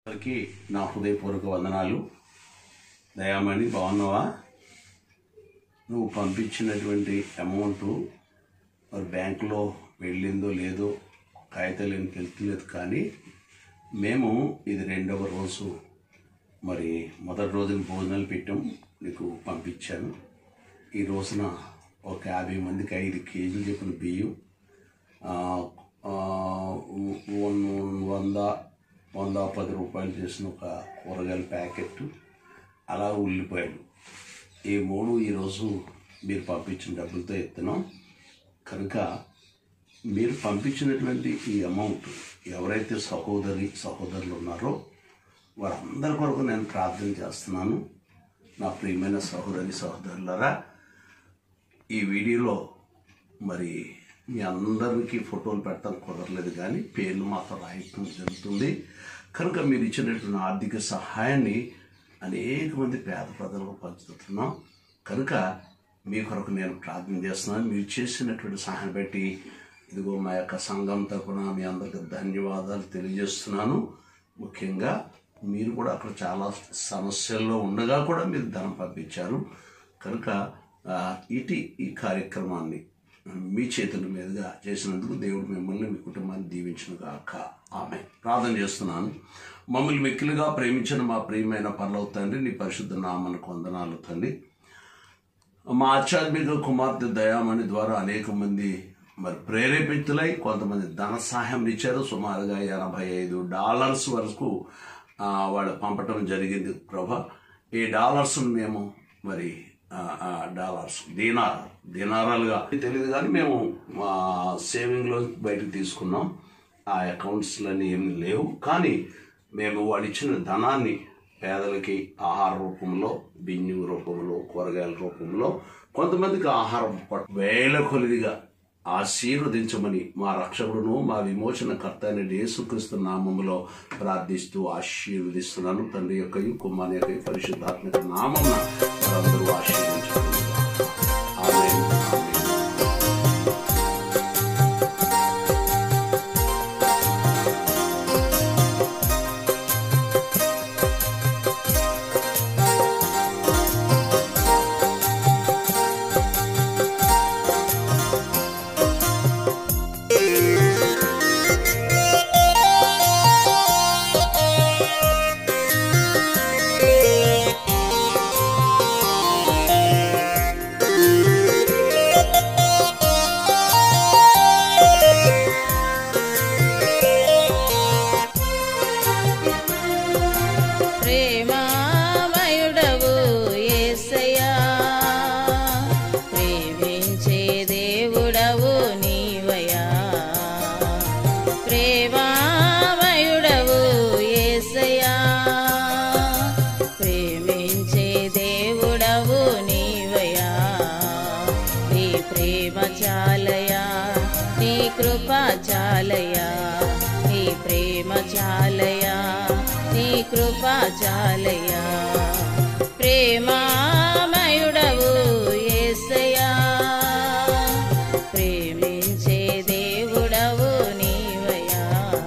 అందరికీ నా హృదయపూర్వక వందనాలు దయామణి బాగున్నావా నువ్వు పంపించినటువంటి అమౌంట్ మరి బ్యాంకులో వెళ్ళిందో లేదో కాగితాలు ఏం తెలుస్తలేదు కానీ మేము ఇది రెండవ రోజు మరి మొదటి రోజున భోజనాలు పెట్టాం నీకు పంపించాను ఈ రోజున ఒక యాభై మందికి ఐదు కేజీలు చెప్పిన బియ్యం ఆ, ఆ, వన్- వంద వంద పది రూపాయలు చేసిన ఒక కూరగాయల ప్యాకెట్ అలా ఉల్లిపాయలు ఈ మూడు ఈరోజు మీరు పంపించిన డబ్బులతో ఎత్తున్నాం కనుక మీరు పంపించినటువంటి ఈ అమౌంట్ ఎవరైతే సహోదరి సహోదరులు ఉన్నారో వారందరి కొరకు నేను ప్రార్థన చేస్తున్నాను నా ప్రియమైన సహోదరి సహోదరులరా ఈ వీడియోలో మరి మీ అందరికీ ఫోటోలు పెట్టడం కుదరలేదు కానీ పేర్లు మాత్రం రాయటం జరుగుతుంది కనుక మీరు ఇచ్చినటువంటి ఆర్థిక సహాయాన్ని అనేక మంది పేద ప్రజలకు పంచుతున్నాం కనుక మీ కొరకు నేను ప్రార్థన చేస్తున్నాను మీరు చేసినటువంటి సహాయం బట్టి ఇదిగో మా యొక్క సంఘం తరపున మీ అందరికి ధన్యవాదాలు తెలియజేస్తున్నాను ముఖ్యంగా మీరు కూడా అక్కడ చాలా సమస్యల్లో ఉండగా కూడా మీరు ధనం పంపించారు కనుక ఆ, ఇటు ఈ కార్యక్రమాన్ని మీ చేతుల మీదుగా చేసినందుకు దేవుడు మిమ్మల్ని మీ కుటుంబాన్ని దీవించిన గాక ఆమె ప్రార్థన చేస్తున్నాను మమ్మల్ని మిక్కిలుగా ప్రేమించిన మా ప్రియమైన పర్లవ తండ్రి నీ పరిశుద్ధ నామనకు వందనాలు తండ్రి మా ఆధ్యాత్మిక కుమార్తె దయామణి ద్వారా అనేక మంది మరి ప్రేరేపితులై కొంతమంది ధన సహాయం ఇచ్చారు సుమారుగా ఎనభై ఐదు డాలర్స్ వరకు ఆ, వాళ్ళు పంపటం జరిగింది ప్రభ ఈ డాలర్స్ మేము మరి ఆ, ఆ, డాలర్స్ దీనార్ దీనారాలుగా తెలియదు కానీ మేము మా సేవింగ్లో బయటకు తీసుకున్నాం ఆ అకౌంట్స్లన్నీ ఏమి లేవు కానీ మేము వాడు ఇచ్చిన ధనాన్ని పేదలకి ఆహార రూపంలో బియ్యం రూపంలో కూరగాయల రూపంలో కొంతమందికి ఆహారం పట్టు వేల కొలిదిగా ఆశీర్వదించమని మా రక్షకుడును మా విమోచన కర్త అయిన యేసుక్రీస్తు నామములో ప్రార్థిస్తూ ఆశీర్వదిస్తున్నాను తండ్రి యొక్క కుమారి యొక్క పరిశుద్ధాత్మక నామం అందరూ ఆశీర్వదించండి ఆమేన్. ఆమేన్. ప్రేమామయుడవు యేసయ్యా ప్రేమించే దేవుడవు నీవయ్యా ప్రేమామయుడవు యేసయ్యా ప్రేమించే దేవుడవు నీవయ్యా నీ ప్రేమ చాలయా నీ కృప చాలయా నీ ప్రేమ చాలయా నీ కృప చాలయా ప్రేమామయుడవు యేసయ్యా ప్రేమించే దేవుడవు నీవయ్యా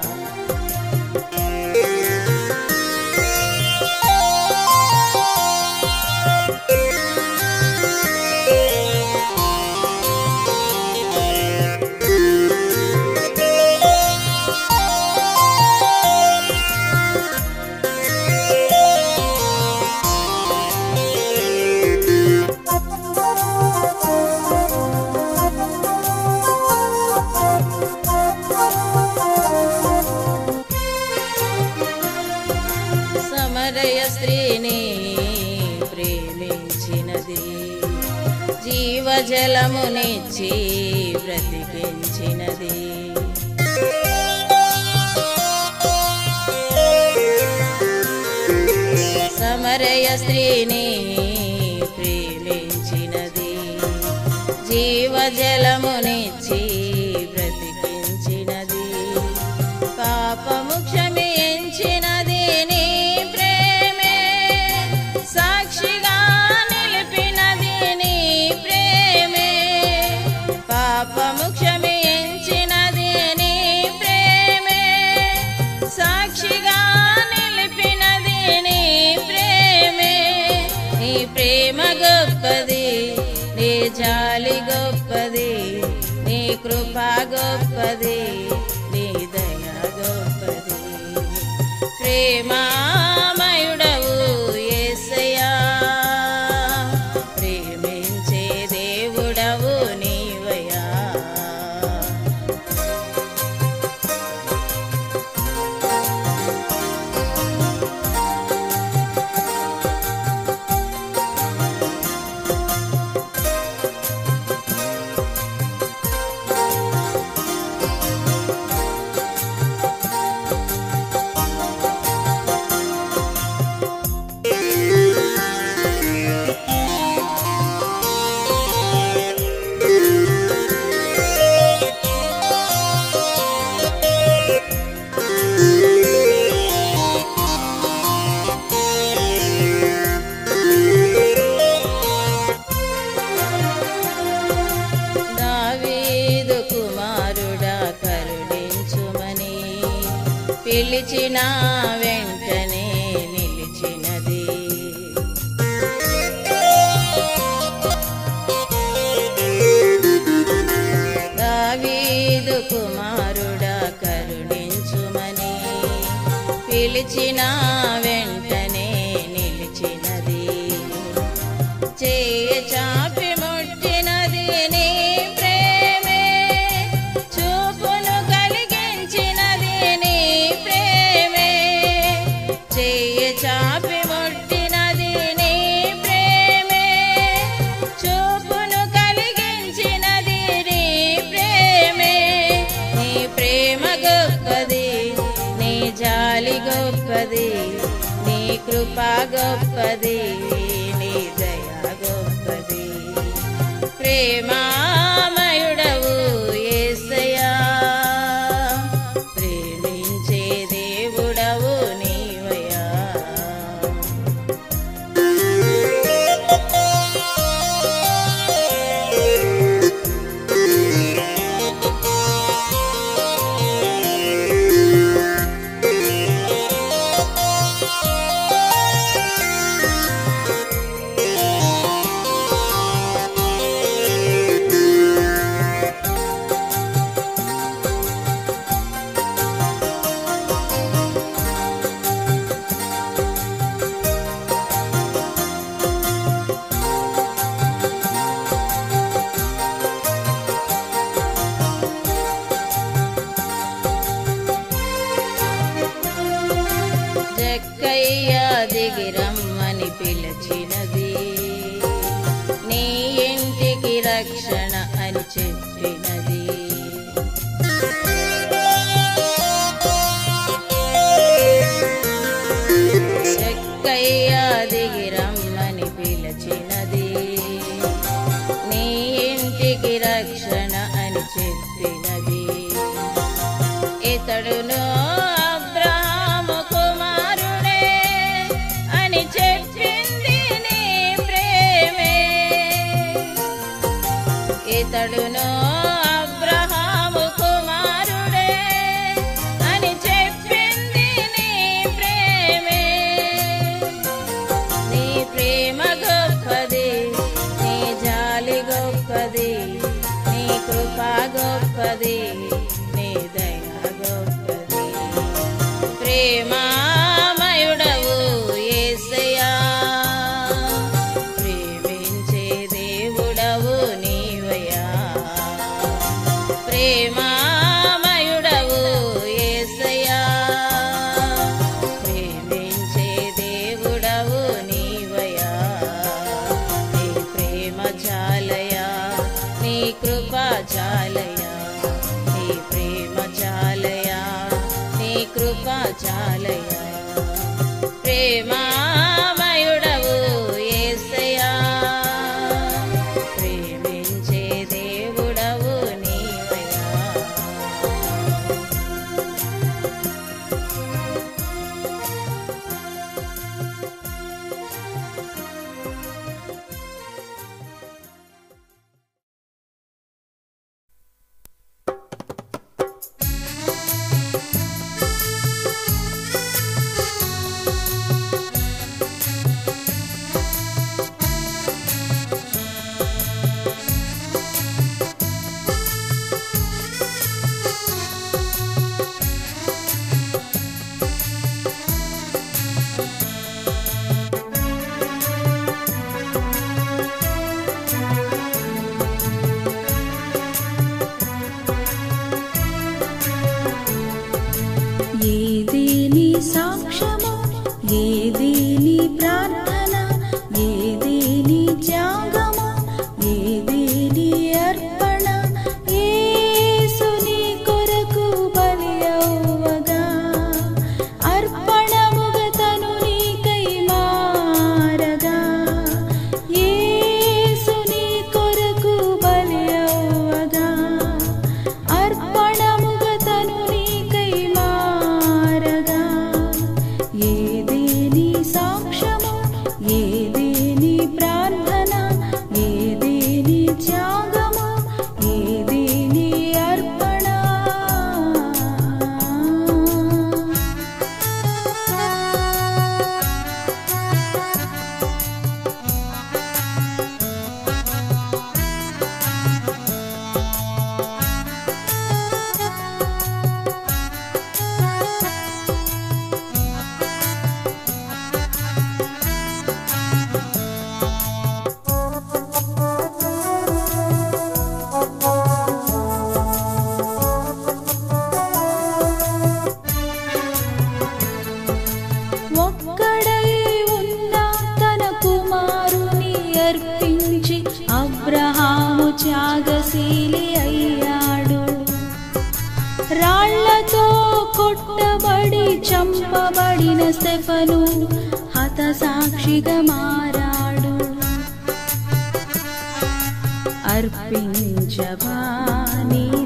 సమరయ స్త్రీని ప్రేమించినది జీవజలమునిచ్చి బ్రతికించినది సమరయ స్త్రీని ప్రేమించినది జీవజలమునిచ్చి బ్రతికించినది పాపము క్షమించినది నీ ప్రేమే సాక్షిగా నిలిపినది నీ ప్రేమే పాపము క్షమించినది నీ ప్రేమే సాక్షిగా నిలిపి గొప్పది నీ దయ గొప్పది ప్రేమామయుడవు యేసయ్యా ప్రేమించే దేవుడవు నీవయ్యా దావీదు కుమారుడా కరుణించుమని పిలిచిన వెంటనే నిలిచినది దావీదు కుమారుడా కరుణించుమని పిలిచిన వెంటనే నిలిచినది చేయ చాపి ముట్టినది నీ ప్రేమే చూపును కలిగించినది నీ ప్రేమే చేయ చాపి ముట్టినది నీ ప్రేమే చూపును కలిగించినది నీ ప్రేమే నీ ప్రేమ గొప్పది నీ జాలి గొప్పది నీ కృప గొప్పది నీ దయ గొప్పది ప్రేమామయుడవు యేసయ్యా ప్రేమించే దేవుడవు నీవయ్యా జక్కయ్య దిగిరమ్మని పిలిచినది నీ ఇంటికి రక్షణ అని చెప్పినది జక్కయ్య దిగిరమ్మని పిలిచినది నీ ఇంటికి రక్షణ అని చెప్పినది ఇతడును అబ్రహాము కుమారుడే అని చెప్పింది నీ ప్రేమే ఇతడును అబ్రహాము కుమారుడే అని చెప్పింది నీ ప్రేమే నీ ప్రేమ గొప్పది నీ జాలి గొప్పది నీ కృప గొప్పది నీ దయ గొప్పది ప్రేమామయుడవు యేసయ్యా ప్రేమించే దేవుడవు నీవయ్యా ప్రేమామయుడవు యేసయ్యా ప్రేమించే దేవుడవు నీవయ్యా నీ ప్రేమ చాలయా నీ కృప చాలయా నీ ప్రేమ చాలయా నీ కృప చాలయా ప్రేమామయుడవు యేసయ్యా ప్రేమించే దేవుడవు నీవయ్యా ఆ సాక్ష్యము ఏది నీ ప్రార్థన ఏది నీ త్యాగము ఏది నీ అర్పణ యేసుని కొరకు బలి అవ్వగా అర్పణముగ తను నీకై మారగా యేసుని కొరకు బలి అవ్వగా అర్పణముగ తను నీకై మారగా ఏది నీ సాక్ష్యము ఏది నీ ప్రార్థన ఏది నీ త్యాగము ఏది నీ అర్పణ ఒక్కడై ఉన్న తన కుమారుని అర్పించి అబ్రహాము త్యాగశీలి అయ్యాడు రాళ్లతో కొట్టబడి చంపబడిన స్టెఫను హతసాక్షిగా మారాడు అర్పించవా నీ